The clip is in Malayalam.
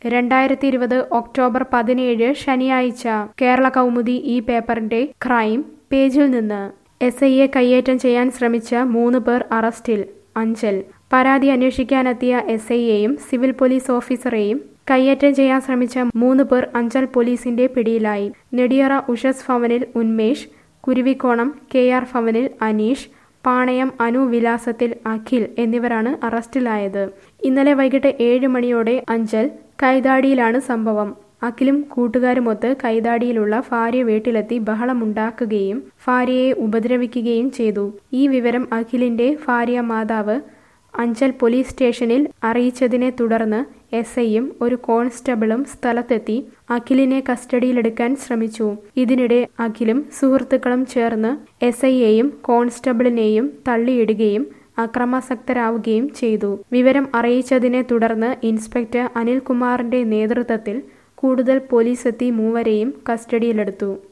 രണ്ടായിരത്തി ഇരുപത് ഒക്ടോബർ പതിനേഴ് ശനിയാഴ്ച കേരള കൗമുദി ഈ പേപ്പറിന്റെ ക്രൈം പേജിൽ നിന്ന് എസ് ഐയെ കയ്യേറ്റം ചെയ്യാൻ ശ്രമിച്ച മൂന്ന് പേർ അറസ്റ്റിൽ അഞ്ചൽ പരാതി അന്വേഷിക്കാനെത്തിയ എസ് ഐയെയും സിവിൽ പോലീസ് ഓഫീസറെയും കയ്യേറ്റം ചെയ്യാൻ ശ്രമിച്ച മൂന്ന് പേർ അഞ്ചൽ പോലീസിന്റെ പിടിയിലായി നെടിയറ ഉഷസ് ഭവനിൽ ഉന്മേഷ് കുരുവിക്കോണം കെ ആർ ഭവനിൽ അനീഷ് പാണയം അനു വിലാസത്തിൽ അഖിൽ എന്നിവരാണ് അറസ്റ്റിലായത് ഇന്നലെ വൈകിട്ട് ഏഴ് മണിയോടെ അഞ്ചൽ കൈതാടിയിലാണ് സംഭവം അഖിലും കൂട്ടുകാരുമൊത്ത് കൈതാടിയിലുള്ള ഭാര്യ വീട്ടിലെത്തി ബഹളമുണ്ടാക്കുകയും ഭാര്യയെ ഉപദ്രവിക്കുകയും ചെയ്തു ഈ വിവരം അഖിലിന്റെ ഭാര്യ മാതാവ് അഞ്ചൽ പോലീസ് സ്റ്റേഷനിൽ അറിയിച്ചതിനെ തുടർന്ന് എസ് ഐയും ഒരു കോൺസ്റ്റബിളും സ്ഥലത്തെത്തി അഖിലിനെ കസ്റ്റഡിയിലെടുക്കാൻ ശ്രമിച്ചു ഇതിനിടെ അഖിലും സുഹൃത്തുക്കളും ചേർന്ന് എസ് ഐയെയും കോൺസ്റ്റബിളിനെയും തള്ളിയിടുകയും അക്രമാസക്തരാവുകയും ചെയ്തു വിവരം അറിയിച്ചതിനെ തുടർന്ന് ഇൻസ്പെക്ടർ അനിൽകുമാറിന്റെ നേതൃത്വത്തിൽ കൂടുതൽ പോലീസെത്തി മൂവരെയും കസ്റ്റഡിയിലെടുത്തു